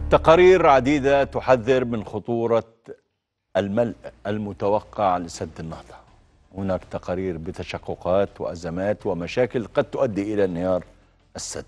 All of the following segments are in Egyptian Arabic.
تقارير عديدة تحذر من خطورة الملء المتوقع لسد النهضة هناك تقارير بتشققات وأزمات ومشاكل قد تؤدي إلى انهيار السد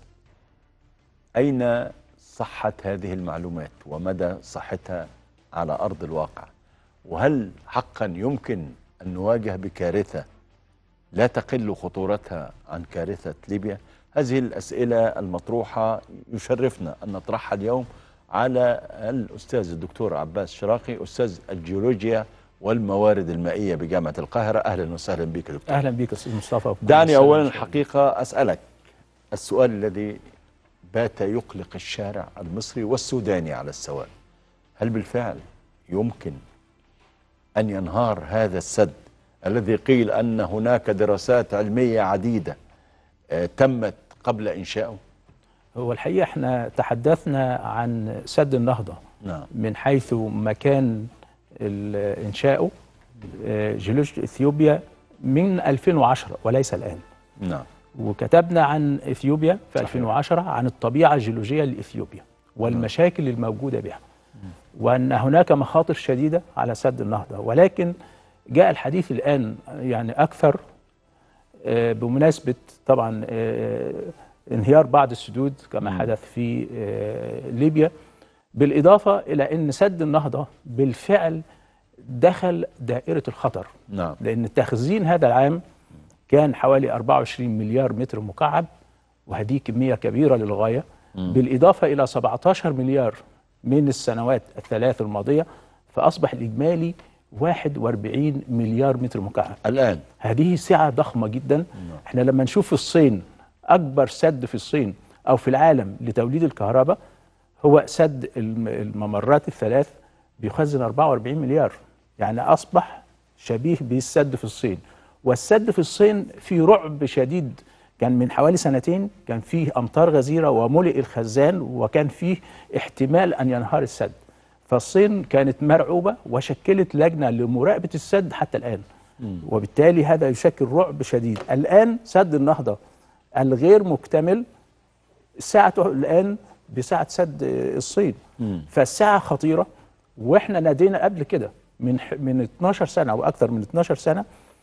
أين صحة هذه المعلومات ومدى صحتها على أرض الواقع وهل حقا يمكن أن نواجه بكارثة لا تقل خطورتها عن كارثة ليبيا هذه الأسئلة المطروحة يشرفنا أن نطرحها اليوم على الأستاذ الدكتور عباس شراقي أستاذ الجيولوجيا والموارد المائية بجامعة القاهرة أهلا وسهلا بك دكتور اهلا بك استاذ مصطفى دعني أولا الحقيقة أسألك السؤال الذي بات يقلق الشارع المصري والسوداني على السواء هل بالفعل يمكن أن ينهار هذا السد الذي قيل أن هناك دراسات علمية عديدة آه، تمت قبل إنشائه هو الحقيقه احنا تحدثنا عن سد النهضه نعم من حيث مكان ال- انشائه آه، جيولوجيا اثيوبيا من 2010 وليس الان نعم وكتبنا عن اثيوبيا في صحيح. 2010 عن الطبيعه الجيولوجيه لاثيوبيا والمشاكل الموجوده بها وان هناك مخاطر شديده على سد النهضه ولكن جاء الحديث الان يعني اكثر آه، بمناسبه طبعا آه، انهيار بعض السدود كما حدث في آه، ليبيا بالاضافه الى ان سد النهضه بالفعل دخل دائره الخطر نعم لان تخزين هذا العام كان حوالي 24 مليار متر مكعب وهذه كميه كبيره للغايه بالاضافه الى 17 مليار من السنوات الثلاث الماضيه فاصبح الاجمالي 41 مليار متر مكعب الآن هذه سعة ضخمة جدا احنا لما نشوف في الصين أكبر سد في الصين أو في العالم لتوليد الكهرباء هو سد الم- الممرات الثلاث بيخزن 44 مليار يعني أصبح شبيه بالسد في الصين والسد في الصين فيه رعب شديد كان من حوالي سنتين كان فيه أمطار غزيرة وملئ الخزان وكان فيه احتمال أن ينهار السد فالصين كانت مرعوبة وشكلت لجنة لمراقبة السد حتى الآن وبالتالي هذا يشكل رعب شديد الآن سد النهضة الغير مكتمل ساعته الآن بساعة سد الصين فالساعة خطيرة واحنا نادينا قبل كده من ح- من 12 سنة أو أكثر من 12 سنة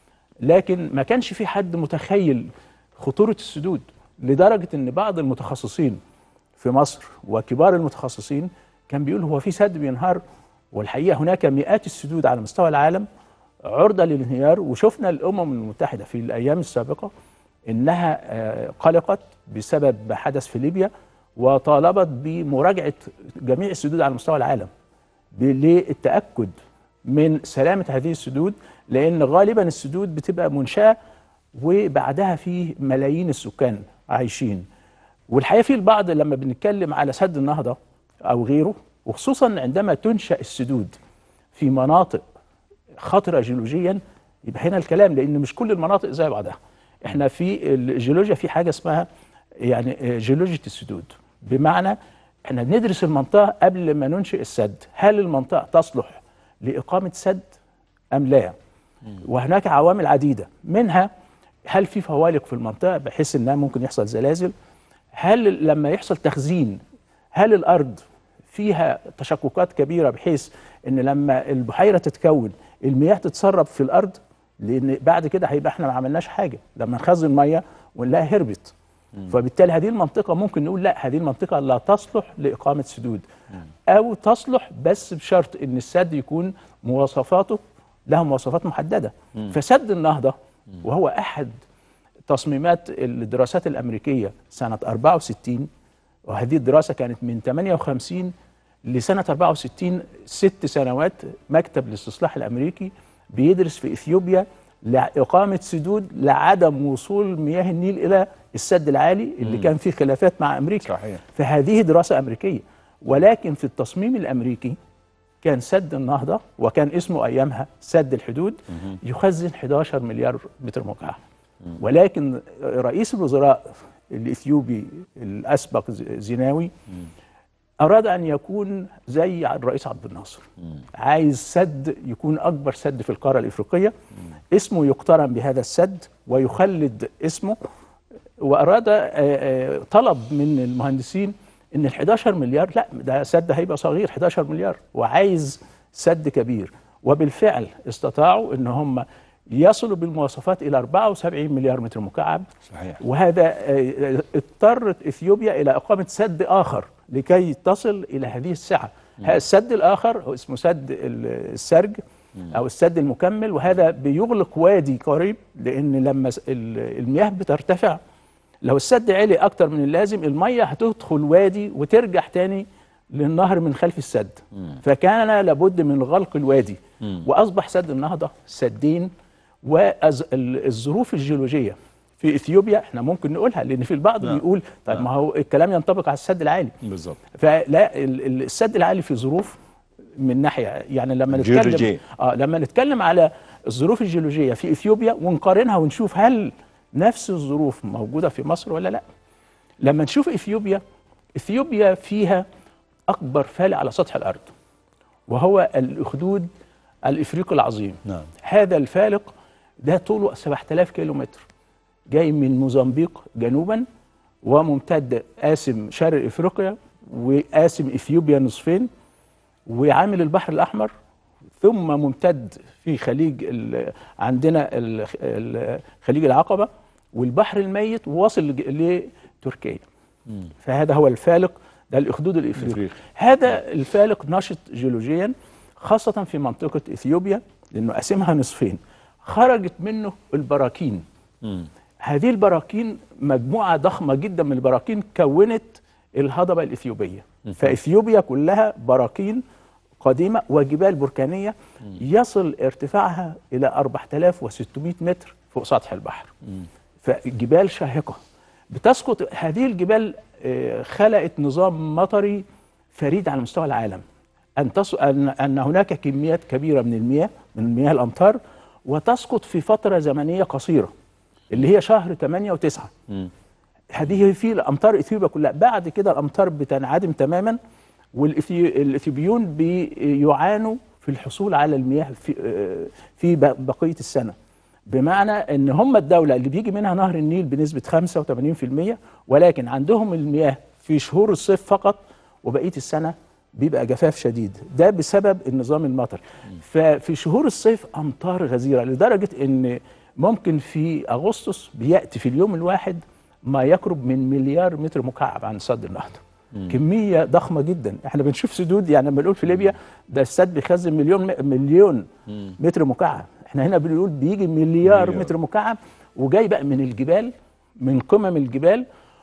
لكن ما كانش في حد متخيل خطورة السدود لدرجة ان بعض المتخصصين في مصر وكبار المتخصصين كان بيقول هو في سد بينهار والحقيقة هناك مئات السدود على مستوى العالم عرضة للانهيار وشفنا الأمم المتحدة في الأيام السابقة إنها آه، قلقت بسبب ما حدث في ليبيا وطالبت بمراجعة جميع السدود على مستوى العالم ب- للتأكد من سلامة هذه السدود لأن غالبا السدود بتبقى منشأة وبعدها في ملايين السكان عايشين والحقيقة في البعض لما بنتكلم على سد النهضة أو غيره وخصوصا عندما تنشأ السدود في مناطق خطرة جيولوجيا يبقى هنا الكلام لأن مش كل المناطق زي بعضها احنا في الجيولوجيا في حاجة اسمها يعني جيولوجية السدود بمعنى احنا ندرس المنطقة قبل ما ننشئ السد هل المنطقة تصلح لإقامة سد أم لا وهناك عوامل عديدة منها هل في فوالق في المنطقة بحيث انها ممكن يحصل زلازل هل لما يحصل تخزين هل الأرض فيها تشققات كبيرة بحيث ان لما البحيرة تتكون المياه تتسرب في الأرض لأن بعد كده هيبقى احنا ما عملناش حاجة لما نخزن مية ونلاقيها هربت فبالتالي هذه المنطقة ممكن نقول لا هذه المنطقة لا تصلح لإقامة سدود أو تصلح بس بشرط إن السد يكون مواصفاته له مواصفات محددة فسد النهضة وهو أحد تصميمات الدراسات الأمريكية سنة 64 وهذه الدراسة كانت من 58 لسنة 64 ست سنوات مكتب الاستصلاح الأمريكي بيدرس في إثيوبيا لإقامة سدود لعدم وصول مياه النيل إلى السد العالي اللي كان فيه خلافات مع أمريكا صحيح. فهذه دراسة أمريكية ولكن في التصميم الأمريكي كان سد النهضة وكان اسمه أيامها سد الحدود يخزن 11 مليار متر مكعب ولكن رئيس الوزراء الإثيوبي الأسبق ز- زيناوي أراد أن يكون زي الرئيس عبد الناصر عايز سد يكون أكبر سد في القارة الإفريقية اسمه يقترن بهذا السد ويخلد اسمه وأراد آه، آه، طلب من المهندسين ان ال 11 مليار لا ده سد هيبقى صغير 11 مليار وعايز سد كبير وبالفعل استطاعوا ان هم يصلوا بالمواصفات الى 74 مليار متر مكعب صحيح وهذا آه، اضطرت اثيوبيا الى اقامه سد اخر لكي تصل الى هذه السعه هذا السد الاخر هو اسمه سد ال- السرج او السد المكمل وهذا بيغلق وادي قريب لان لما س- ال- المياه بترتفع لو السد عالي اكتر من اللازم الميه هتدخل وادي وترجع تاني للنهر من خلف السد فكان لابد من غلق الوادي واصبح سد النهضه سدين والظروف الجيولوجيه في اثيوبيا احنا ممكن نقولها لان في البعض نعم. بيقول طيب ما هو الكلام ينطبق على السد العالي بالظبط فلا ال- ال- السد العالي في ظروف من ناحيه يعني لما جيولوجية. نتكلم اه لما نتكلم على الظروف الجيولوجيه في اثيوبيا ونقارنها ونشوف هل نفس الظروف موجوده في مصر ولا لا لما نشوف اثيوبيا اثيوبيا فيها اكبر فالق على سطح الارض وهو الاخدود الافريقي العظيم نعم هذا الفالق ده طوله 7000 كيلو متر جاي من موزمبيق جنوبا وممتد قاسم شرق افريقيا وقاسم اثيوبيا نصفين وعامل البحر الاحمر ثم ممتد في خليج ال- عندنا ال- ال- خليج العقبه والبحر الميت وواصل لج- لتركيا فهذا هو الفالق ده الاخدود الافريقي إفريقي. هذا الفالق نشط جيولوجيا خاصه في منطقه اثيوبيا لانه قاسمها نصفين خرجت منه البراكين مم. هذه البراكين مجموعة ضخمة جدا من البراكين كونت الهضبة الإثيوبية فإثيوبيا كلها براكين قديمة وجبال بركانية يصل ارتفاعها إلى 4600 متر فوق سطح البحر فجبال شاهقة بتسقط هذه الجبال آه، خلقت نظام مطري فريد على مستوى العالم أن, تص... أن أن هناك كميات كبيرة من المياه من مياه الأمطار وتسقط في فترة زمنية قصيرة اللي هي شهر 8 و9 مم. هذه في الامطار اثيوبيا كلها بعد كده الامطار بتنعدم تماما والاثيوبيون بيعانوا في الحصول على المياه في آه، في ب- بقيه السنه بمعنى ان هم الدوله اللي بيجي منها نهر النيل بنسبه 85% ولكن عندهم المياه في شهور الصيف فقط وبقيه السنه بيبقى جفاف شديد ده بسبب النظام المطري ففي شهور الصيف امطار غزيره لدرجه ان ممكن في اغسطس بياتي في اليوم الواحد ما يقرب من مليار متر مكعب عن سد النهضه كميه ضخمه جدا احنا بنشوف سدود يعني لما نقول في ليبيا ده السد بيخزن مليون مليون متر مكعب احنا هنا بنقول بيجي مليار, مليار. متر مكعب وجاي بقى من الجبال من قمم الجبال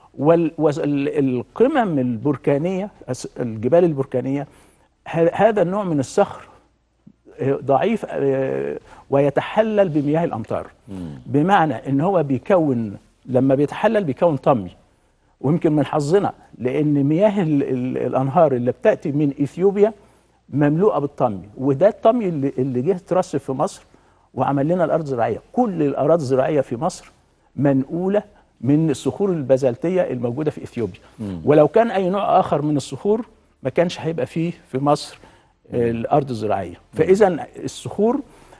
والقمم البركانيه الس- الجبال البركانيه ه- هذا النوع من الصخر آه، ضعيف آه، ويتحلل بمياه الامطار بمعنى ان هو بيكون لما بيتحلل بيكون طمي ويمكن من حظنا لان مياه ال ال الانهار اللي بتاتي من اثيوبيا مملوءه بالطمي وده الطمي اللي, اللي جه اترصف في مصر وعمل لنا الارض زراعيه كل الاراضي الزراعيه في مصر منقوله من الصخور البازلتيه الموجوده في اثيوبيا ولو كان اي نوع اخر من الصخور ما كانش هيبقى فيه في مصر الارض الزراعيه فاذا الصخور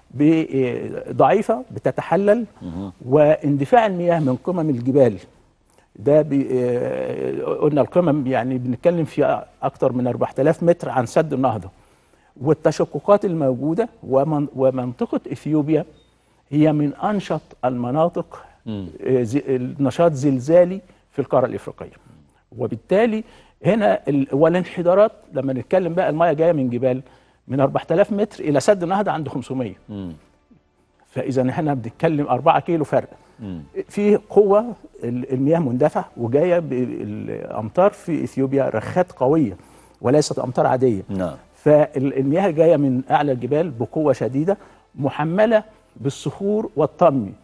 ب- ضعيفه بتتحلل واندفاع المياه من قمم الجبال ده بي آه، قلنا القمم يعني بنتكلم في اكتر من 4000 متر عن سد النهضه والتشققات الموجوده ومن ومنطقه اثيوبيا هي من انشط المناطق آه، زي- النشاط زلزالي في القاره الافريقيه وبالتالي هنا ال- والانحدارات لما نتكلم بقى المايه جايه من جبال من 4000 متر الى سد النهضه عند 500 فاذا احنا بنتكلم 4 كيلو فرق في قوه ال- المياه مندفع وجايه بالامطار في اثيوبيا رخات قويه وليست امطار عاديه نعم فالمياه جايه من اعلى الجبال بقوه شديده محمله بالصخور والطمي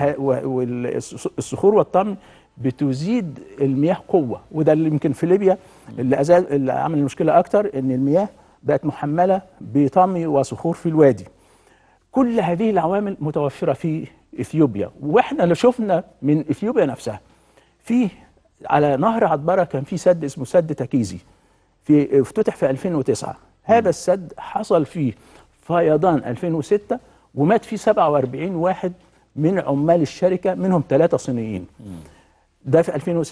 والصخور والطمي بتزيد المياه قوه وده اللي يمكن في ليبيا اللي, أزال اللي عمل المشكله اكتر ان المياه بقت محمله بطمي وصخور في الوادي كل هذه العوامل متوفره في اثيوبيا واحنا اللي شفنا من اثيوبيا نفسها في على نهر عطبره كان في سد اسمه سد تكيزي في افتتح في 2009 هذا السد حصل فيه فيضان 2006 ومات فيه 47 واحد من عمال الشركه منهم ثلاثه صينيين ده في 2006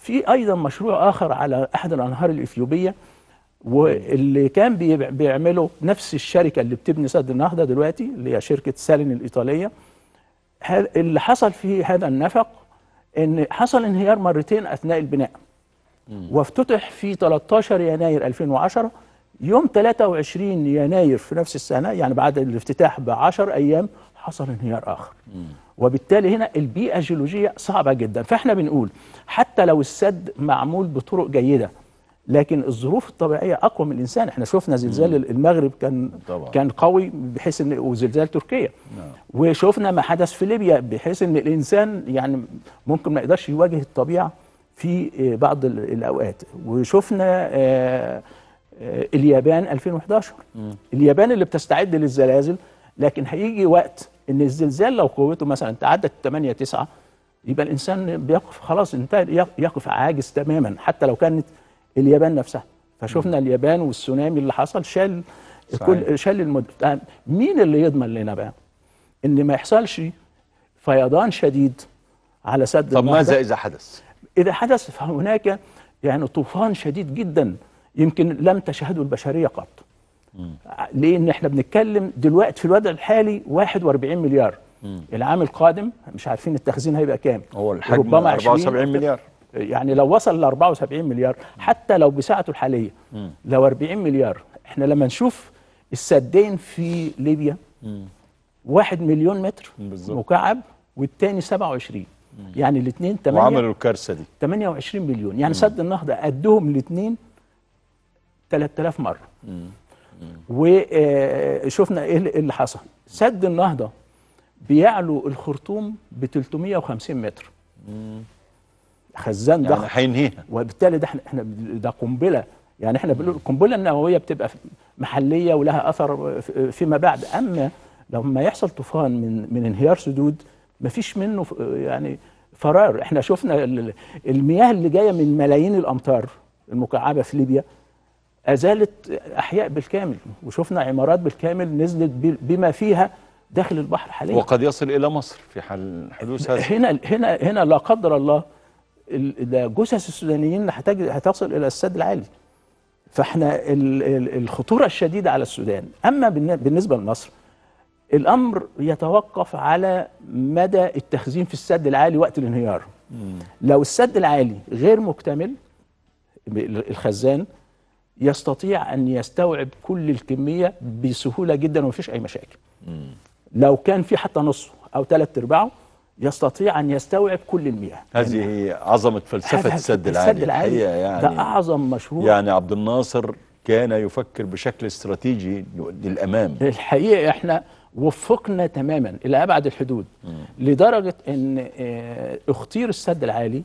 في ايضا مشروع اخر على احد الانهار الاثيوبيه واللي كان بيبع- بيعمله نفس الشركه اللي بتبني سد النهضه دلوقتي اللي هي شركه سالين الايطاليه ه- اللي حصل في هذا النفق ان حصل انهيار مرتين اثناء البناء وافتتح في 13 يناير 2010 يوم 23 يناير في نفس السنه يعني بعد الافتتاح ب 10 ايام حصل انهيار اخر وبالتالي هنا البيئه الجيولوجيه صعبه جدا فاحنا بنقول حتى لو السد معمول بطرق جيده لكن الظروف الطبيعيه اقوى من الانسان احنا شفنا زلزال المغرب كان طبعا. كان قوي بحيث ان وزلزال تركيا وشفنا ما حدث في ليبيا بحيث ان الانسان يعني ممكن ما يقدرش يواجه الطبيعه في آه، بعض ال- الاوقات وشفنا آه، آه، اليابان 2011 اليابان اللي بتستعد للزلازل لكن هيجي وقت ان الزلزال لو قوته مثلا تعدت 8 9 يبقى الانسان بيقف خلاص انتهى يق- يقف عاجز تماما حتى لو كانت اليابان نفسها فشفنا اليابان والسونامي اللي حصل شال صحيح. كل شال المد... آه، مين اللي يضمن لنا بقى ان ما يحصلش فيضان شديد على سد طب النهضة؟ ماذا اذا حدث؟ إذا حدث فهناك يعني طوفان شديد جدا يمكن لم تشهده البشرية قط لأن احنا بنتكلم دلوقتي في الوضع الحالي 41 مليار العام القادم مش عارفين التخزين هيبقى كام هو الحجم ربما 20 74 مليار يعني لو وصل ل 74 مليار حتى لو بسعته الحالية لو 40 مليار احنا لما نشوف السدين في ليبيا واحد مليون متر بالظبط. مكعب والتاني 27 يعني الاثنين 8 وعملوا الكارثه دي 28 مليون يعني سد النهضه قدهم الاثنين 3000 مره وشفنا ايه اللي- إيه اللي حصل سد النهضه بيعلو الخرطوم ب 350 متر خزان ضخم يعني هينهيها وبالتالي ده احنا احنا ده قنبله يعني احنا بنقول القنبله النوويه بتبقى محليه ولها اثر في- فيما بعد اما لما يحصل طوفان من من انهيار سدود مفيش منه ف- يعني فرار احنا شفنا ال- المياه اللي جايه من ملايين الامتار المكعبه في ليبيا ازالت احياء بالكامل وشفنا عمارات بالكامل نزلت ب- بما فيها داخل البحر حاليا وقد يصل الى مصر في حال حدوث هذا هنا هنا هنا لا قدر الله ال- ده جثث السودانيين هتج- هتصل الى السد العالي فاحنا ال- ال- الخطوره الشديده على السودان اما بالن- بالنسبه لمصر الامر يتوقف على مدى التخزين في السد العالي وقت الانهيار لو السد العالي غير مكتمل ب- الخزان يستطيع ان يستوعب كل الكميه بسهوله جدا ومفيش اي مشاكل لو كان في حتى نصه او ثلاث ارباعه يستطيع ان يستوعب كل المياه هذه هي عظمه فلسفه هذا السد العالي السد العالي الحقيقة يعني ده اعظم مشروع يعني عبد الناصر كان يفكر بشكل استراتيجي للامام الحقيقه احنا وفقنا تماما الى ابعد الحدود لدرجه ان آه، اختير السد العالي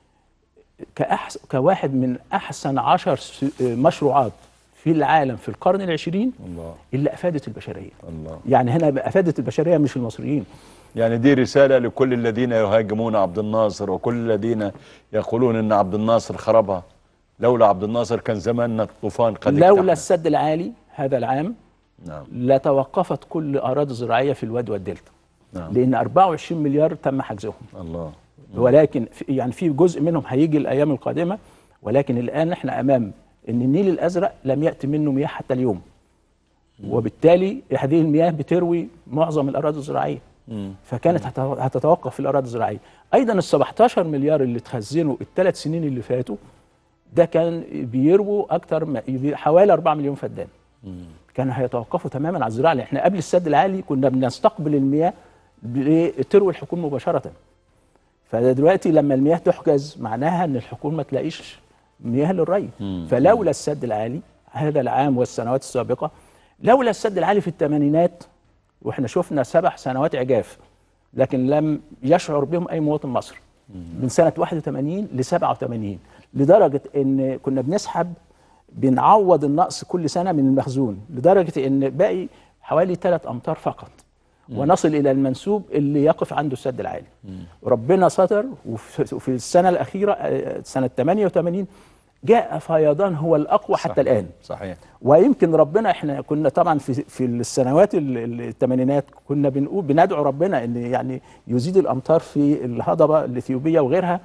كأحس كواحد من احسن عشر س- آه، مشروعات في العالم في القرن العشرين الله اللي افادت البشريه الله يعني هنا افادت البشريه مش المصريين يعني دي رسالة لكل الذين يهاجمون عبد الناصر وكل الذين يقولون ان عبد الناصر خربها لولا عبد الناصر كان زماننا الطوفان قد لولا اجتاحنا. السد العالي هذا العام نعم لتوقفت كل اراضي زراعيه في الواد والدلتا نعم لان 24 مليار تم حجزهم الله ولكن في يعني في جزء منهم هيجي الايام القادمه ولكن الان احنا امام ان النيل الازرق لم ياتي منه مياه حتى اليوم وبالتالي هذه المياه بتروي معظم الاراضي الزراعيه فكانت هت- هتتوقف في الاراضي الزراعيه ايضا ال 17 مليار اللي اتخزنوا الثلاث سنين اللي فاتوا ده كان بيرووا اكتر ما حوالي 4 مليون فدان كان هيتوقفوا تماما على الزراعه لأن احنا قبل السد العالي كنا بنستقبل المياه بتروي الحقول مباشره فدلوقتي لما المياه تحجز معناها ان الحقول ما تلاقيش مياه للري فلولا السد العالي هذا العام والسنوات السابقه لولا السد العالي في الثمانينات واحنا شفنا سبع سنوات عجاف لكن لم يشعر بهم اي مواطن مصري من سنه 81 ل 87 لدرجه ان كنا بنسحب بنعوض النقص كل سنه من المخزون لدرجه ان باقي حوالي ثلاث امتار فقط ونصل الى المنسوب اللي يقف عنده السد العالي ربنا ستر وفي وفي السنه الاخيره آه، سنه 88 جاء فيضان هو الاقوى حتى صحيح. الان صحيح ويمكن ربنا احنا كنا طبعا في في السنوات ال- ال- الثمانينات كنا بنقول بندعو ربنا ان يعني يزيد الامطار في الهضبه الاثيوبيه وغيرها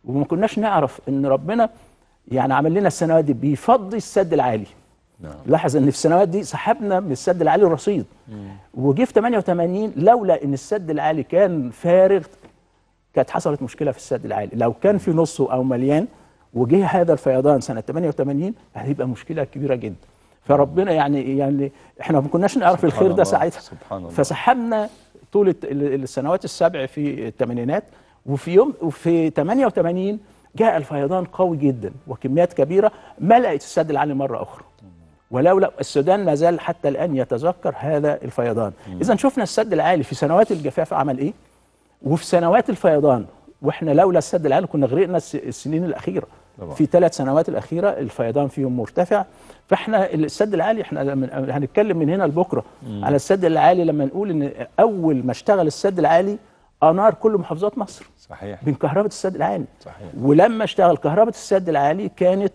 وما كناش نعرف ان ربنا يعني عمل لنا السنوات دي بيفضي السد العالي نعم لاحظ ان في السنوات دي سحبنا من السد العالي الرصيد وجه في 88 لولا ان السد العالي كان فارغ كانت حصلت مشكله في السد العالي لو كان في نصه او مليان وجه هذا الفيضان سنه 88 هتبقى مشكله كبيره جدا فربنا يعني يعني احنا ما كناش نعرف سبحان الخير ده الله، ساعتها سبحان الله. فسحبنا طول الت- ال- السنوات السبع في الثمانينات وفي يوم وفي 88 جاء الفيضان قوي جدا وكميات كبيره ملأت السد العالي مره اخرى ولولا السودان ما زال حتى الان يتذكر هذا الفيضان اذا شفنا السد العالي في سنوات الجفاف عمل ايه وفي سنوات الفيضان واحنا لولا السد العالي كنا غرقنا الس- السنين الاخيره طبعا. في ثلاث سنوات الاخيره الفيضان فيهم مرتفع فاحنا السد العالي احنا لما هنتكلم من هنا لبكره على السد العالي لما نقول ان اول ما اشتغل السد العالي انار كل محافظات مصر صحيح من كهرباء السد العالي صحيح. ولما اشتغل كهرباء السد العالي كانت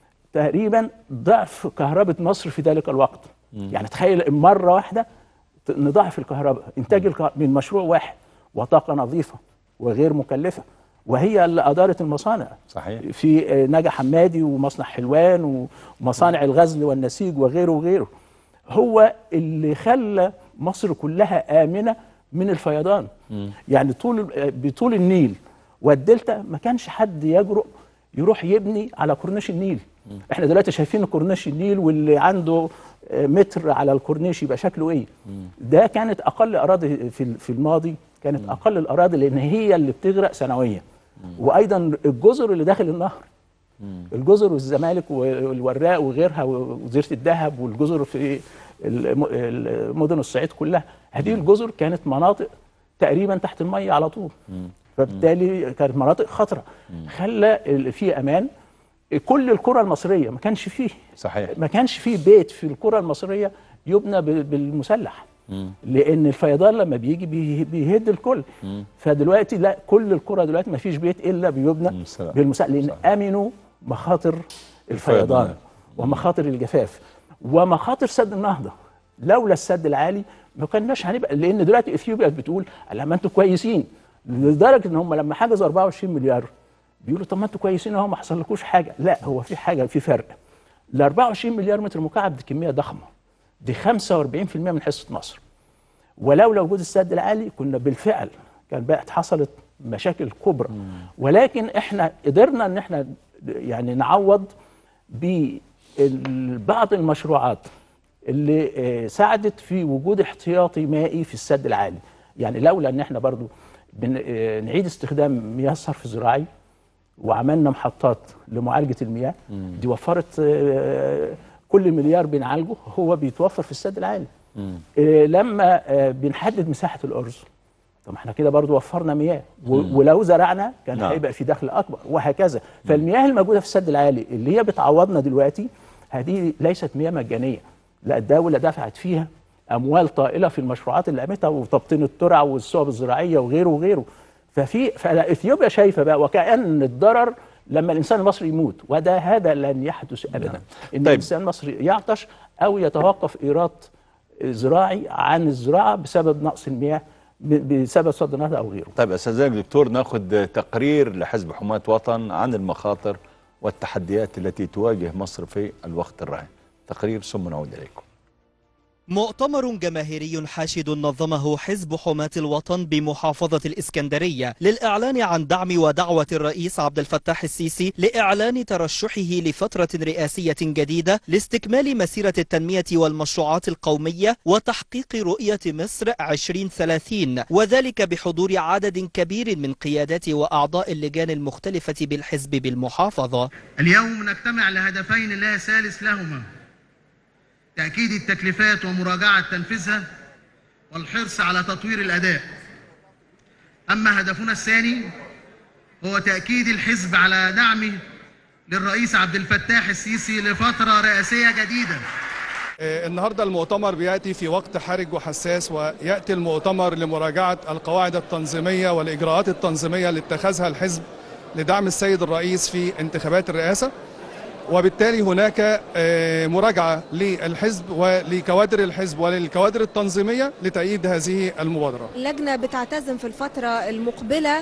تقريبا ضعف كهرباء مصر في ذلك الوقت يعني تخيل مره واحده ت- نضاعف الكهرباء انتاج الكهرباء من مشروع واحد وطاقه نظيفه وغير مكلفه وهي اللي ادارت المصانع صحيح في آه، نجا حمادي ومصنع حلوان ومصانع الغزل والنسيج وغيره وغيره هو اللي خلى مصر كلها آمنة من الفيضان يعني طول آه، بطول النيل والدلتا ما كانش حد يجرؤ يروح يبني على كورنيش النيل احنا دلوقتي شايفين كورنيش النيل واللي عنده آه، متر على الكورنيش يبقى شكله ايه ده كانت اقل اراضي في في الماضي كانت اقل الاراضي لان هي اللي بتغرق سنويا وايضا الجزر اللي داخل النهر الجزر والزمالك والوراق وغيرها وزيره الذهب والجزر في الم- المدن الصعيد كلها هذه الجزر كانت مناطق تقريبا تحت الميه على طول فبالتالي كانت مناطق خطره خلى ال- في امان كل القرى المصريه ما كانش فيه صحيح ما كانش فيه بيت في القرى المصريه يبنى بال- بالمسلح لان الفيضان لما بيجي بيه- بيهد الكل فدلوقتي لا كل القرى دلوقتي ما فيش بيت الا بيبنى بالمسلح. بالمسلح لان امنوا مخاطر الفيضان الفيضان. ومخاطر الجفاف ومخاطر سد النهضه لولا السد العالي ما كناش هنبقى لان دلوقتي اثيوبيا بتقول لما انتوا كويسين لدرجه ان هم لما حجزوا 24 مليار بيقولوا طب ما انتوا كويسين اهو ما حصلكوش حاجه لا هو في حاجه في فرق ال 24 مليار متر مكعب دي كميه ضخمه دي 45% من حصه مصر ولولا وجود السد العالي كنا بالفعل كان بقت حصلت مشاكل كبرى ولكن احنا قدرنا ان احنا يعني نعوض ببعض المشروعات اللي آه، ساعدت في وجود احتياطي مائي في السد العالي يعني لولا ان احنا برضو بن- آه، نعيد استخدام مياه الصرف الزراعي وعملنا محطات لمعالجه المياه دي وفرت آه، كل مليار بنعالجه هو بيتوفر في السد العالي آه، لما آه، بنحدد مساحه الارز طب احنا كده برضو وفرنا مياه و- ولو زرعنا كان نعم. هيبقى في دخل اكبر وهكذا فالمياه الموجوده في السد العالي اللي هي بتعوضنا دلوقتي هذه ليست مياه مجانيه لا الدوله دفعت فيها اموال طائله في المشروعات اللي قامتها وتبطين الترع والصوب الزراعيه وغيره وغيره ففي فاثيوبيا شايفه بقى وكان الضرر لما الانسان المصري يموت وده هذا لن يحدث ابدا ان طيب. الانسان المصري يعطش او يتوقف ايراد زراعي عن الزراعه بسبب نقص المياه ب- بسبب صد النهضه او غيره طيب استاذنك دكتور ناخذ تقرير لحزب حماة وطن عن المخاطر والتحديات التي تواجه مصر في الوقت الراهن تقرير ثم نعود اليكم مؤتمر جماهيري حاشد نظمه حزب حماة الوطن بمحافظة الإسكندرية للإعلان عن دعم ودعوة الرئيس عبد الفتاح السيسي لإعلان ترشحه لفترة رئاسية جديدة لاستكمال مسيرة التنمية والمشروعات القومية وتحقيق رؤية مصر 2030 وذلك بحضور عدد كبير من قيادات وأعضاء اللجان المختلفة بالحزب بالمحافظة اليوم نجتمع لهدفين لا ثالث لهما تأكيد التكليفات ومراجعة تنفيذها والحرص على تطوير الأداء أما هدفنا الثاني هو تأكيد الحزب على دعمه للرئيس عبد الفتاح السيسي لفترة رئاسية جديدة آه، النهارده المؤتمر بياتي في وقت حرج وحساس وياتي المؤتمر لمراجعه القواعد التنظيميه والاجراءات التنظيميه اللي اتخذها الحزب لدعم السيد الرئيس في انتخابات الرئاسه وبالتالي هناك آه، مراجعة للحزب ولكوادر الحزب وللكوادر التنظيمية لتأييد هذه المبادرة اللجنة بتعتزم في الفترة المقبلة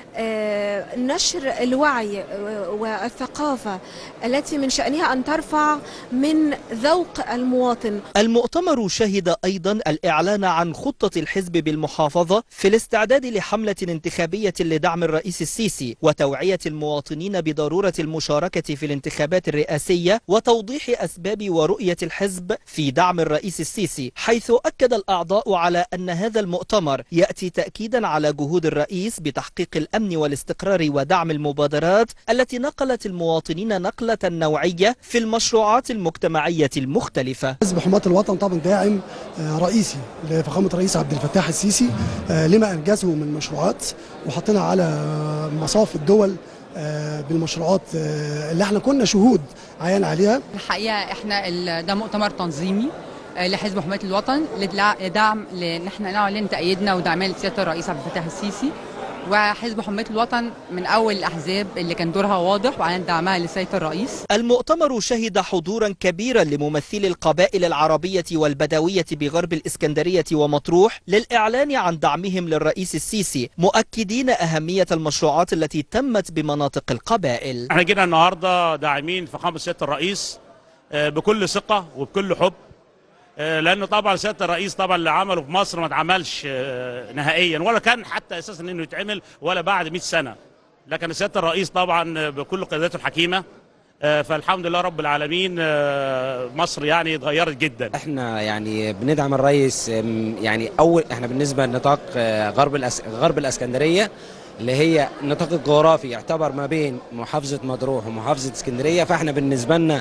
آه، نشر الوعي آه، والثقافة التي من شأنها أن ترفع من ذوق المواطن المؤتمر شهد أيضا الإعلان عن خطة الحزب بالمحافظة في الاستعداد لحملة انتخابية لدعم الرئيس السيسي وتوعية المواطنين بضرورة المشاركة في الانتخابات الرئاسية وتوضيح أسباب ورؤية الحزب في دعم الرئيس السيسي حيث أكد الأعضاء على أن هذا المؤتمر يأتي تأكيدا على جهود الرئيس بتحقيق الأمن والاستقرار ودعم المبادرات التي نقلت المواطنين نقلة نوعية في المشروعات المجتمعية المختلفة حزب حماة الوطن طبعا داعم آه، رئيسي لفخامة الرئيس عبد الفتاح السيسي آه، لما أنجزه من مشروعات وحطينا على آه، مصاف الدول آه، بالمشروعات آه، اللي احنا كنا شهود عيان عليها الحقيقه احنا ال- ده مؤتمر تنظيمي آه، لحزب حمايه الوطن لدلع- لدعم لان احنا نعلن تأييدنا ودعمنا لسياده الرئيس عبد الفتاح السيسي وحزب حمايه الوطن من اول الاحزاب اللي كان دورها واضح وعلن دعمها لسياده الرئيس المؤتمر شهد حضورا كبيرا لممثلي القبائل العربية والبدوية بغرب الإسكندرية ومطروح للإعلان عن دعمهم للرئيس السيسي مؤكدين أهمية المشروعات التي تمت بمناطق القبائل احنا جينا النهارده داعمين فخامه سياده الرئيس آه، بكل ثقه وبكل حب آه، لانه طبعا سياده الرئيس طبعا اللي عمله في مصر ما اتعملش آه، نهائيا ولا كان حتى اساسا انه يتعمل ولا بعد 100 سنه لكن سياده الرئيس طبعا بكل قياداته الحكيمه آه، فالحمد لله رب العالمين آه، مصر يعني اتغيرت جدا احنا يعني بندعم الرئيس ام، يعني اول احنا بالنسبه لنطاق آه، غرب الأس... غرب الاسكندريه اللي هي النطاق الجغرافي يعتبر ما بين محافظه مطروح ومحافظه اسكندريه فاحنا بالنسبه لنا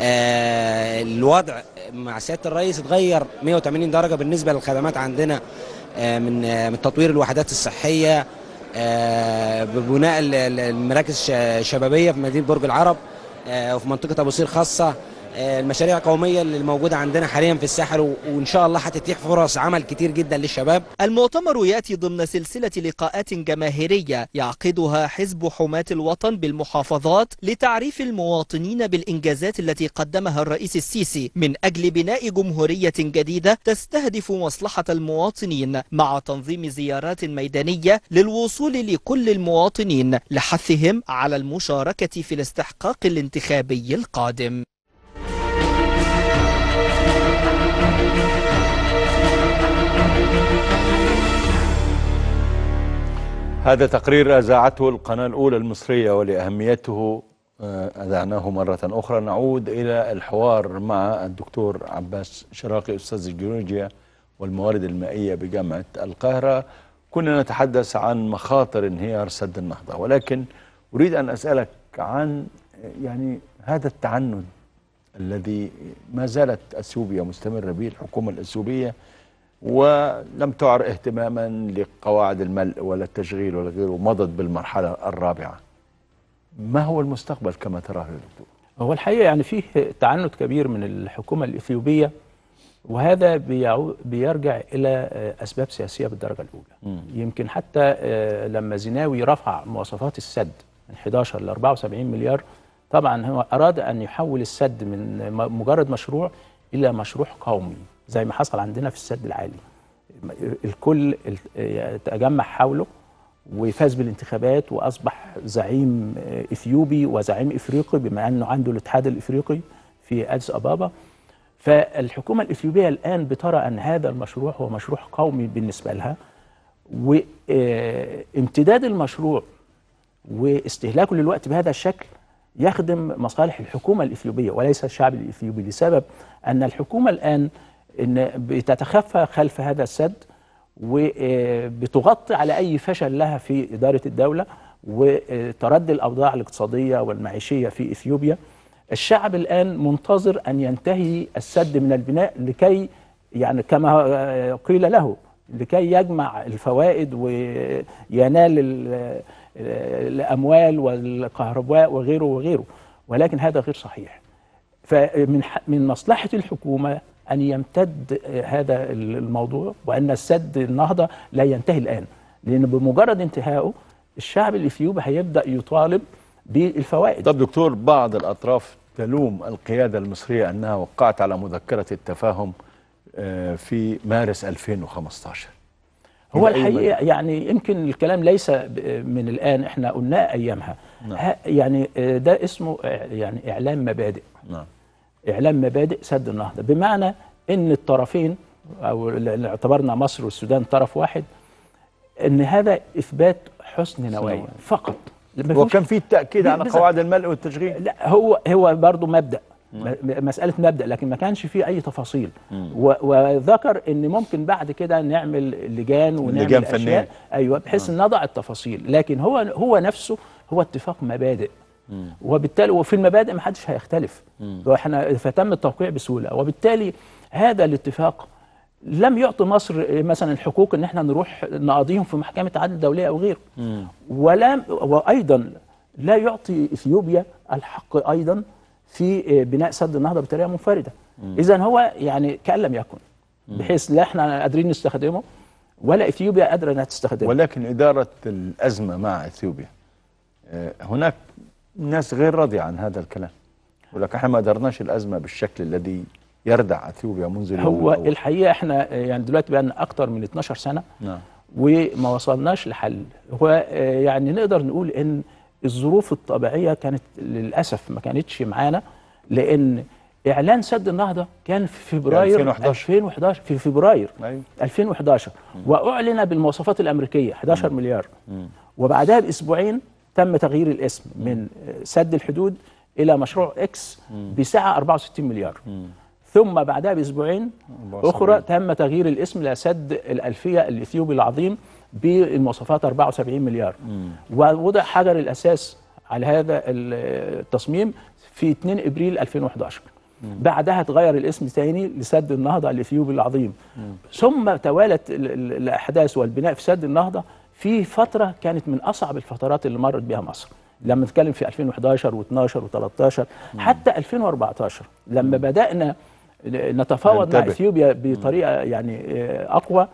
آه، الوضع مع سياده الرئيس اتغير 180 درجه بالنسبه للخدمات عندنا آه، من آه، من تطوير الوحدات الصحيه آه، ببناء ال- ال- المراكز ش- شبابيه في مدينه برج العرب آه، وفي منطقه ابو قير خاصه آه، المشاريع القوميه اللي موجوده عندنا حاليا في الساحل و- وان شاء الله هتتيح فرص عمل كتير جدا للشباب المؤتمر ياتي ضمن سلسله لقاءات جماهيريه يعقدها حزب حماه الوطن بالمحافظات لتعريف المواطنين بالانجازات التي قدمها الرئيس السيسي من اجل بناء جمهوريه جديده تستهدف مصلحه المواطنين مع تنظيم زيارات ميدانيه للوصول لكل المواطنين لحثهم على المشاركه في الاستحقاق الانتخابي القادم هذا تقرير أذاعته القناة الأولى المصرية ولأهميته آه، أذعناه مرة أخرى نعود إلى الحوار مع الدكتور عباس شراقي أستاذ الجيولوجيا والموارد المائية بجامعة القاهرة كنا نتحدث عن مخاطر انهيار سد النهضة ولكن أريد أن أسألك عن آه، يعني هذا التعنت الذي ما زالت أثيوبيا مستمرة به الحكومة الأثيوبية ولم تعر اهتماما لقواعد الملء ولا التشغيل ولا غيره مضت بالمرحلة الرابعة ما هو المستقبل كما تراه يا دكتور هو الحقيقه يعني فيه تعنت كبير من الحكومه الاثيوبيه وهذا بيعو- بيرجع الى آه، اسباب سياسيه بالدرجه الاولى يمكن حتى آه، لما زيناوي رفع مواصفات السد من 11 ل 74 مليار طبعا هو اراد ان يحول السد من م- مجرد مشروع الى مشروع قومي زي ما حصل عندنا في السد العالي الكل ال- آه، تجمع حوله وفاز بالانتخابات واصبح زعيم آه، اثيوبي وزعيم افريقي بما انه عنده الاتحاد الافريقي في اديس ابابا فالحكومه الاثيوبيه الان بترى ان هذا المشروع هو مشروع قومي بالنسبه لها وامتداد المشروع واستهلاكه للوقت بهذا الشكل يخدم مصالح الحكومه الاثيوبيه وليس الشعب الاثيوبي لسبب ان الحكومه الان ان بتتخفى خلف هذا السد وبتغطي على اي فشل لها في اداره الدوله وتردي الاوضاع الاقتصاديه والمعيشيه في اثيوبيا الشعب الان منتظر ان ينتهي السد من البناء لكي يعني كما قيل له لكي يجمع الفوائد وينال ال- الاموال والكهرباء وغيره وغيره ولكن هذا غير صحيح فمن ح- من مصلحه الحكومه ان يمتد هذا الموضوع وان السد النهضه لا ينتهي الان لان بمجرد انتهائه الشعب الاثيوبي هيبدا يطالب بالفوائد طب دكتور بعض الأطراف تلوم القيادة المصرية أنها وقعت على مذكرة التفاهم آه، في مارس 2015 هو إلى أي الحقيقه مدى؟ يعني يمكن الكلام ليس ب- من الان احنا قلناه ايامها نعم. ها- يعني آه، ده اسمه إع- يعني اعلام مبادئ نعم اعلام مبادئ سد النهضه بمعنى ان الطرفين او اللي اعتبرنا مصر والسودان طرف واحد ان هذا اثبات حسن نوايا نوايا. فقط ما فيهوش- وكان في التأكيد على بالظبط. قواعد الملء والتشغيل لا هو هو برضه مبدا م- مساله مبدا لكن ما كانش فيه اي تفاصيل و- وذكر ان ممكن بعد كده نعمل لجان ونعمل لجان اشياء فنية. ايوه بحيث نضع التفاصيل لكن هو هو نفسه هو اتفاق مبادئ وبالتالي وفي المبادئ ما حدش هيختلف واحنا فتم التوقيع بسهوله وبالتالي هذا الاتفاق لم يعطي مصر مثلا الحقوق ان احنا نروح نقاضيهم في محكمه العدل الدوليه او غيره ولا وايضا لا يعطي اثيوبيا الحق ايضا في بناء سد النهضه بطريقه منفرده اذا هو يعني كان لم يكن بحيث لا احنا قادرين نستخدمه ولا اثيوبيا قادره انها تستخدمه ولكن إدارة الأزمة مع إثيوبيا آه، هناك ناس غير راضية عن هذا الكلام يقول لك احنا ما قدرناش الأزمة بالشكل الذي يردع إثيوبيا منذ اليوم هو الأول. الحقيقه احنا يعني دلوقتي بقى لنا اكتر من 12 سنه نعم وما وصلناش لحل هو آه، يعني نقدر نقول ان الظروف الطبيعيه كانت للاسف ما كانتش معانا لان اعلان سد النهضه كان في فبراير 2011. 2011 في فبراير أيوة. 2011 واعلن بالمواصفات الامريكيه 11 مليار وبعدها باسبوعين تم تغيير الاسم من آه، سد الحدود الى مشروع اكس بسعه 64 مليار ثم بعدها باسبوعين 74. اخرى تم تغيير الاسم لسد الالفيه الاثيوبي العظيم بالمواصفات 74 مليار ووضع حجر الاساس على هذا التصميم في 2 ابريل 2011 بعدها اتغير الاسم تاني لسد النهضه الاثيوبي العظيم ثم توالت ال- ال- الاحداث والبناء في سد النهضه في فتره كانت من اصعب الفترات اللي مرت بها مصر لما نتكلم في 2011 و12 و13 حتى 2014 لما بدانا نتفاوض مع ننتبه. اثيوبيا بطريقه يعني آه، اقوى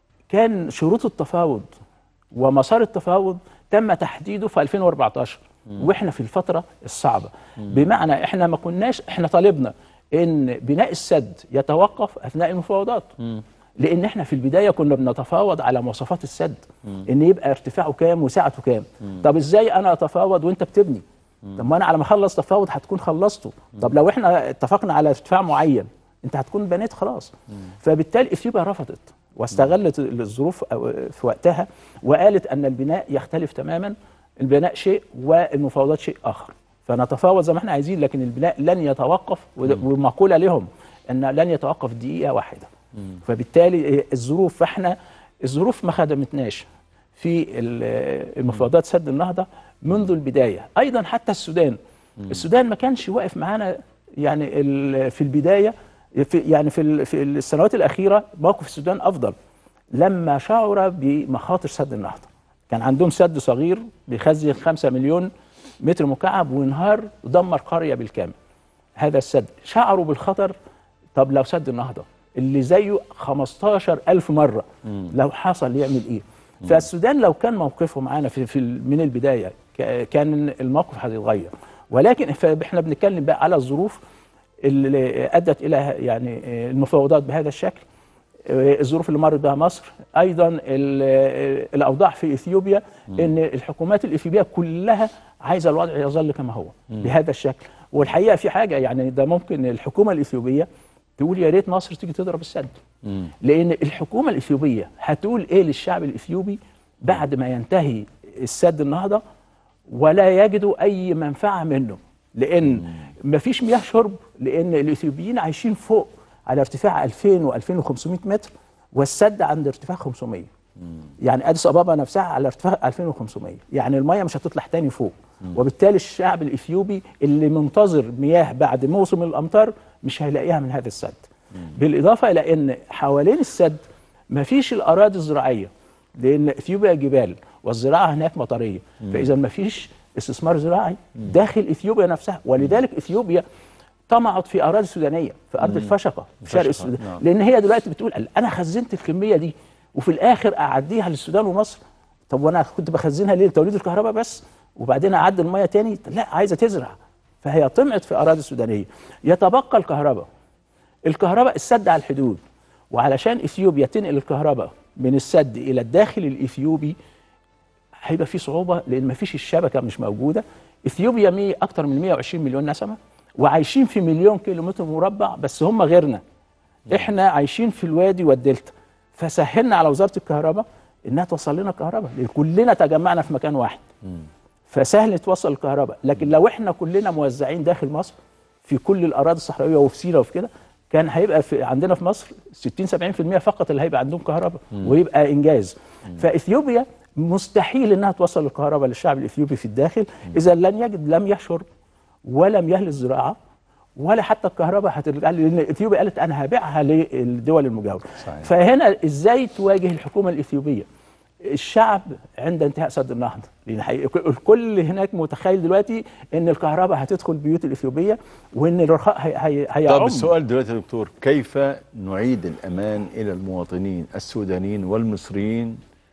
كان شروط التفاوض ومسار التفاوض تم تحديده في 2014 واحنا في الفتره الصعبه بمعنى احنا ما كناش احنا طالبنا ان بناء السد يتوقف اثناء المفاوضات لان احنا في البدايه كنا بنتفاوض على مواصفات السد ان يبقى ارتفاعه كام وسعته كام طب ازاي انا اتفاوض وانت بتبني طب ما انا على ما اخلص تفاوض هتكون خلصته طب لو احنا اتفقنا على ارتفاع معين انت هتكون بنيت خلاص فبالتالي اثيوبيا رفضت واستغلت الظروف أو- في وقتها وقالت ان البناء يختلف تماما البناء شيء والمفاوضات شيء اخر فنتفاوض زي ما احنا عايزين لكن البناء لن يتوقف وده- ومقوله لهم ان لن يتوقف دقيقه واحده فبالتالي الظروف فاحنا الظروف ما خدمتناش في ال- المفاوضات سد النهضه منذ البدايه ايضا حتى السودان السودان ما كانش واقف معانا يعني ال- في البدايه في يعني في ال- في السنوات الاخيره موقف السودان افضل لما شعر بمخاطر سد النهضه كان عندهم سد صغير بيخزن 5 مليون متر مكعب وانهار دمر قريه بالكامل هذا السد شعروا بالخطر طب لو سد النهضه اللي زيه 15 ألف مرة لو حصل يعمل إيه فالسودان لو كان موقفه معانا في, في ال- من البداية ك- كان الموقف هيتغير ولكن احنا بنتكلم بقى على الظروف اللي أدت إلى يعني المفاوضات بهذا الشكل الظروف اللي مرت بها مصر ايضا ال- الاوضاع في اثيوبيا ان الحكومات الاثيوبيه كلها عايزه الوضع يظل كما هو بهذا الشكل والحقيقه في حاجه يعني ده ممكن الحكومه الاثيوبيه تقول يا ريت مصر تيجي تضرب السد لان الحكومه الاثيوبيه هتقول ايه للشعب الاثيوبي بعد ما ينتهي السد النهضه ولا يجدوا اي منفعه منه لان مفيش مياه شرب لان الاثيوبيين عايشين فوق على ارتفاع 2000 و2500 متر والسد عند ارتفاع 500 يعني اديس ابابا نفسها على ارتفاع 2500 يعني الميه مش هتطلع تاني فوق وبالتالي الشعب الاثيوبي اللي منتظر مياه بعد موسم الامطار مش هيلاقيها من هذا السد بالاضافه الى ان حوالين السد مفيش الاراضي الزراعيه لان اثيوبيا جبال والزراعه هناك مطريه فاذا مفيش استثمار زراعي داخل اثيوبيا نفسها ولذلك اثيوبيا طمعت في اراضي سودانيه في ارض الفشقه في شرق الفشقة، السودان نعم. لان هي دلوقتي بتقول قال انا خزنت الكميه دي وفي الاخر اعديها للسودان ومصر طب وانا كنت بخزنها ليه لتوليد الكهرباء بس وبعدين اعدي الميه تاني لا عايزه تزرع فهي طمعت في اراضي سودانيه يتبقى الكهرباء الكهرباء السد على الحدود وعلشان اثيوبيا تنقل الكهرباء من السد الى الداخل الاثيوبي هيبقى في صعوبه لان ما فيش الشبكه مش موجوده اثيوبيا مي اكتر من 120 مليون نسمه وعايشين في مليون كيلومتر مربع بس هم غيرنا احنا عايشين في الوادي والدلتا فسهلنا على وزاره الكهرباء انها توصل لنا الكهرباء لان كلنا تجمعنا في مكان واحد فسهل توصل الكهرباء لكن لو احنا كلنا موزعين داخل مصر في كل الاراضي الصحراويه وفي سينا وفي كده كان هيبقى في عندنا في مصر 60 70% فقط اللي هيبقى عندهم كهرباء ويبقى انجاز فاثيوبيا مستحيل انها توصل الكهرباء للشعب الاثيوبي في الداخل اذا لن يجد لم يشرب ولم يهل الزراعه ولا حتى الكهرباء هترجع لي لان اثيوبيا قالت انا هبيعها للدول المجاوره صحيح. فهنا ازاي تواجه الحكومه الاثيوبيه الشعب عند انتهاء سد النهضه لان حقيقي الكل هناك متخيل دلوقتي ان الكهرباء هتدخل بيوت الاثيوبيه وان الرخاء هي هي طب هيعم السؤال دلوقتي يا دكتور كيف نعيد الأمان إلى المواطنين السودانيين والمصريين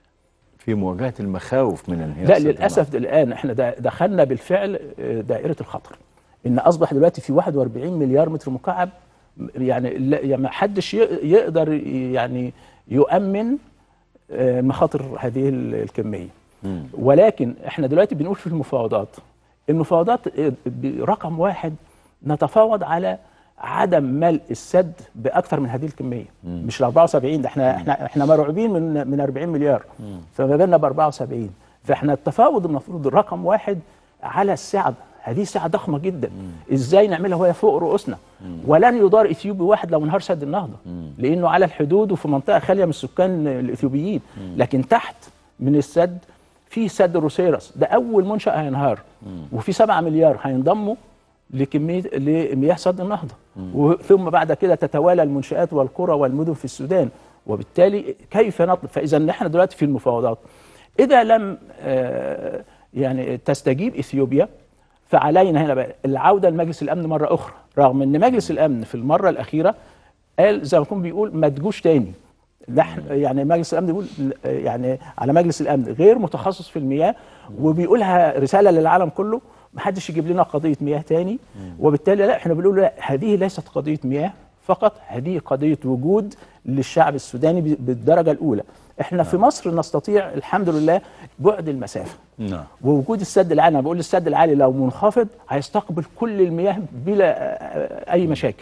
في مواجهة المخاوف من انهيار لا سد للاسف الان احنا دا- دخلنا بالفعل آه، دائره الخطر ان اصبح دلوقتي في 41 مليار متر مكعب يعني لا يعني ما حدش ي- يقدر ي- يعني يؤمن آه، مخاطر هذه ال- الكميه مم. ولكن احنا دلوقتي بنقول في المفاوضات المفاوضات آه، ب- رقم واحد نتفاوض على عدم ملء السد باكثر من هذه الكميه مش ال 74 ده احنا احنا احنا مرعوبين من من 40 مليار فما بالنا ب 74 فاحنا التفاوض المفروض رقم واحد على السعه هذه سعه ضخمه جدا ازاي نعملها وهي فوق رؤوسنا ولن يدار اثيوبي واحد لو انهار سد النهضه لانه على الحدود وفي منطقه خاليه من السكان الاثيوبيين لكن تحت من السد في سد روسيرس ده اول منشا هينهار وفي 7 مليار هينضموا لكميه لمياه سد النهضه وثم بعد كده تتوالى المنشات والقرى والمدن في السودان وبالتالي كيف نطلب فاذا نحن دلوقتي في المفاوضات اذا لم آه، يعني تستجيب اثيوبيا فعلينا هنا بقى العوده لمجلس الامن مره اخرى رغم ان مجلس الامن في المره الاخيره قال زي ما يكون بيقول ما تجوش تاني نحن يعني مجلس الامن بيقول يعني على مجلس الامن غير متخصص في المياه وبيقولها رساله للعالم كله ما حدش يجيب لنا قضيه مياه تاني وبالتالي لا احنا بنقول لا هذه ليست قضيه مياه فقط هذه قضيه وجود للشعب السوداني ب- بالدرجه الاولى احنا في مصر نستطيع الحمد لله بعد المسافه نعم ووجود السد العالي انا بقول السد العالي لو منخفض هيستقبل كل المياه بلا آه، اي مشاكل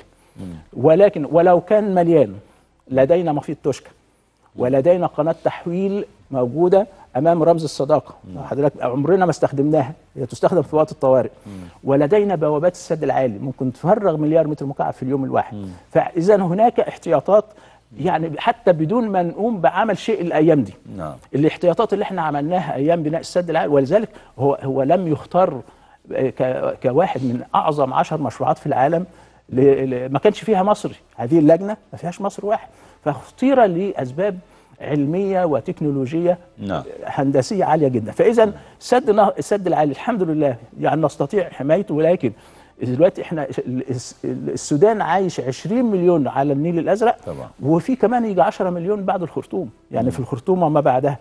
ولكن ولو كان مليان لدينا مفيد توشكا ولدينا قناه تحويل موجوده امام رمز الصداقه حضرتك عمرنا ما استخدمناها هي تستخدم في وقت الطوارئ ولدينا بوابات السد العالي ممكن تفرغ مليار متر مكعب في اليوم الواحد فاذا هناك احتياطات يعني حتى بدون ما نقوم بعمل شيء الايام دي نعم الاحتياطات اللي احنا عملناها ايام بناء السد العالي ولذلك هو هو لم يختار ك- كواحد من اعظم عشر مشروعات في العالم ل- ل- ما كانش فيها مصري هذه اللجنه ما فيهاش مصر واحد فاختير لاسباب علميه وتكنولوجيه نعم هندسيه عاليه جدا فاذا سد نه- السد العالي الحمد لله يعني نستطيع حمايته ولكن دلوقتي احنا ال- الس- السودان عايش 20 مليون على النيل الازرق طبعا. وفي كمان يجي 10 مليون بعد الخرطوم يعني في الخرطوم وما بعدها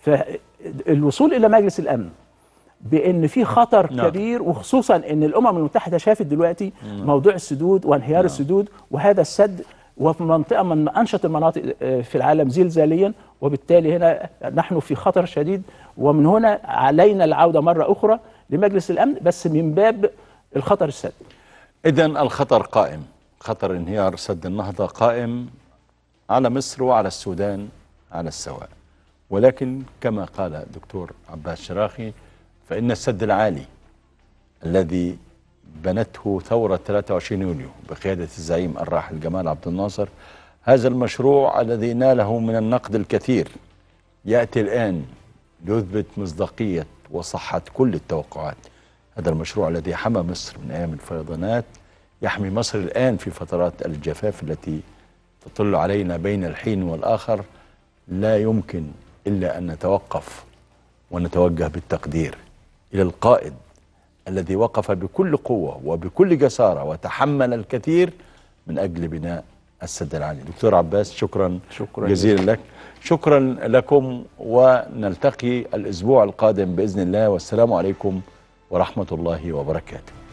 فالوصول الى مجلس الامن بان في خطر نعم. كبير وخصوصا ان الامم المتحده شافت دلوقتي موضوع السدود وانهيار السدود وهذا السد وفي منطقه من انشط المناطق آه، في العالم زلزاليا وبالتالي هنا نحن في خطر شديد ومن هنا علينا العوده مره اخرى لمجلس الامن بس من باب الخطر السد إذا الخطر قائم خطر انهيار سد النهضة قائم على مصر وعلى السودان على السواء ولكن كما قال الدكتور عباس شراخي فإن السد العالي الذي بنته ثورة 23 يونيو بقيادة الزعيم الراحل جمال عبد الناصر هذا المشروع الذي ناله من النقد الكثير يأتي الآن ليثبت مصداقية وصحة كل التوقعات هذا المشروع الذي حمى مصر من أيام الفيضانات يحمي مصر الآن في فترات الجفاف التي تطل علينا بين الحين والآخر لا يمكن إلا أن نتوقف ونتوجه بالتقدير إلى القائد الذي وقف بكل قوة وبكل جسارة وتحمل الكثير من أجل بناء السد العالي دكتور عباس شكرا شكرا جزيلا لك شكرا لكم ونلتقي الأسبوع القادم بإذن الله والسلام عليكم ورحمة الله وبركاته